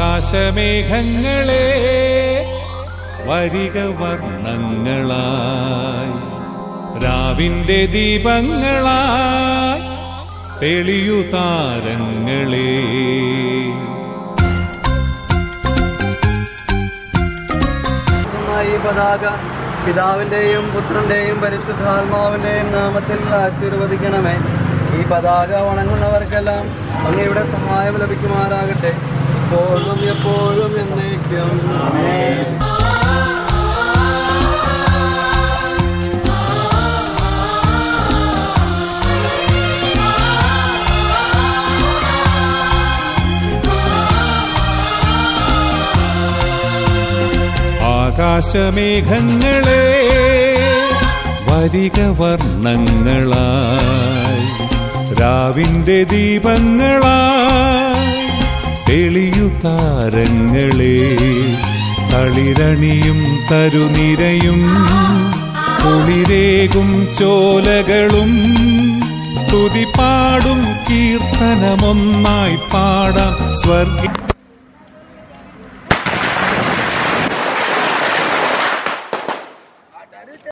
ആകാശമേഘങ്ങളെ വരിക വർണ്ണങ്ങളായി രാവിന്റെ ദീപങ്ങളായി തെളിയു താരങ്ങളേ ഈ പതാക പിതാവിൻ്റെയും പുത്രൻ്റെയും പരിശുദ്ധാത്മാവിൻ്റെയും നാമത്തിൽ ആശീർവദിക്കണമേ ഈ പതാക വണങ്ങുന്നവർക്കെല്ലാം അങ്ങയുടെ സഹായം ലഭിക്കുമാറാകട്ടെ ഇപ്പോഴും എപ്പോഴും എന്നേക്കും ആകാശമേഘങ്ങളെ വരിക വർണ്ണങ്ങളായി രാവിന്റെ ദീപങ്ങളായി തെളിയു താരങ്ങളെ തളിരണിയും തരുനിരയും കുളിരേകും ചോലകളും സ്തുതി പാടും കീർത്തനമൊന്നായി പാടാം സ്വർഗ